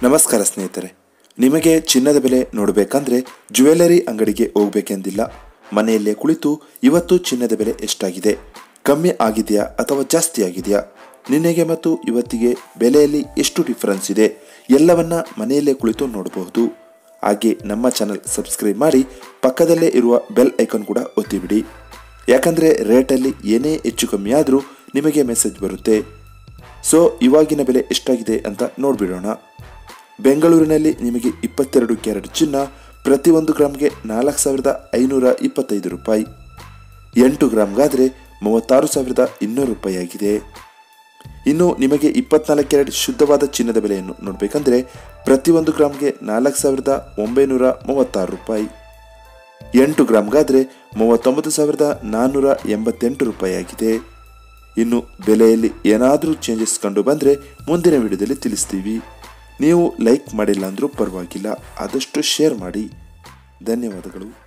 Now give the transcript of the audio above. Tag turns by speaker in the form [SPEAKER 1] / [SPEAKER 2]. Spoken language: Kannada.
[SPEAKER 1] ನಮಸ್ಕಾರ ಸ್ನೇಹಿತರೆ ನಿಮಗೆ ಚಿನ್ನದ ಬೆಲೆ ನೋಡಬೇಕಂದ್ರೆ ಜ್ಯುವೆಲರಿ ಅಂಗಡಿಗೆ ಹೋಗ್ಬೇಕೆಂದಿಲ್ಲ ಮನೆಯಲ್ಲೇ ಕುಳಿತು ಇವತ್ತು ಚಿನ್ನದ ಬೆಲೆ ಎಷ್ಟಾಗಿದೆ ಕಮ್ಮಿ ಆಗಿದೆಯಾ ಅಥವಾ ಜಾಸ್ತಿ ಆಗಿದೆಯಾ ನಿನ್ನೆಗೆ ಮತ್ತು ಇವತ್ತಿಗೆ ಬೆಲೆಯಲ್ಲಿ ಎಷ್ಟು ಡಿಫರೆನ್ಸ್ ಇದೆ ಎಲ್ಲವನ್ನ ಮನೆಯಲ್ಲೇ ಕುಳಿತು ನೋಡಬಹುದು ಹಾಗೆ ನಮ್ಮ ಚಾನಲ್ ಸಬ್ಸ್ಕ್ರೈಬ್ ಮಾಡಿ ಪಕ್ಕದಲ್ಲೇ ಇರುವ ಬೆಲ್ ಐಕಾನ್ ಕೂಡ ಒತ್ತಿಬಿಡಿ ಯಾಕಂದರೆ ರೇಟಲ್ಲಿ ಏನೇ ಹೆಚ್ಚು ಕಮ್ಮಿ ಆದರೂ ನಿಮಗೆ ಮೆಸೇಜ್ ಬರುತ್ತೆ ಸೊ ಇವಾಗಿನ ಬೆಲೆ ಎಷ್ಟಾಗಿದೆ ಅಂತ ನೋಡಿಬಿಡೋಣ ಬೆಂಗಳೂರಿನಲ್ಲಿ ನಿಮಗೆ ಇಪ್ಪತ್ತೆರಡು ಕ್ಯಾರೆಟ್ ಚಿನ್ನ ಪ್ರತಿಯೊಂದು ಗ್ರಾಮ್ಗೆ ನಾಲ್ಕು ಸಾವಿರದ ಐನೂರ ಇಪ್ಪತ್ತೈದು ರೂಪಾಯಿ ಎಂಟು ಗ್ರಾಮ್ಗಾದರೆ ಮೂವತ್ತಾರು ಸಾವಿರದ ಇನ್ನೂರು ರೂಪಾಯಿ ಆಗಿದೆ ಇನ್ನು ನಿಮಗೆ ಇಪ್ಪತ್ನಾಲ್ಕು ಕ್ಯಾರೆಟ್ ಶುದ್ಧವಾದ ಚಿನ್ನದ ಬೆಲೆಯನ್ನು ನೋಡಬೇಕಂದ್ರೆ ಪ್ರತಿಯೊಂದು ಗ್ರಾಮ್ಗೆ ನಾಲ್ಕು ಸಾವಿರದ ಒಂಬೈನೂರ ಮೂವತ್ತಾರು ರೂಪಾಯಿ ಎಂಟು ಗ್ರಾಮ್ಗಾದರೆ ಮೂವತ್ತೊಂಬತ್ತು ಸಾವಿರದ ನಾನ್ನೂರ ಎಂಬತ್ತೆಂಟು ರೂಪಾಯಿ ಆಗಿದೆ ಇನ್ನು ಬೆಲೆಯಲ್ಲಿ ಏನಾದರೂ ಚೇಂಜಸ್ ಕಂಡು ಬಂದರೆ ಮುಂದಿನ ವಿಡಿಯೋದಲ್ಲಿ ತಿಳಿಸ್ತೀವಿ ನೀವು ಲೈಕ್ ಮಾಡಿಲ್ಲ ಅಂದರೂ ಪರವಾಗಿಲ್ಲ ಆದಷ್ಟು ಶೇರ್ ಮಾಡಿ ಧನ್ಯವಾದಗಳು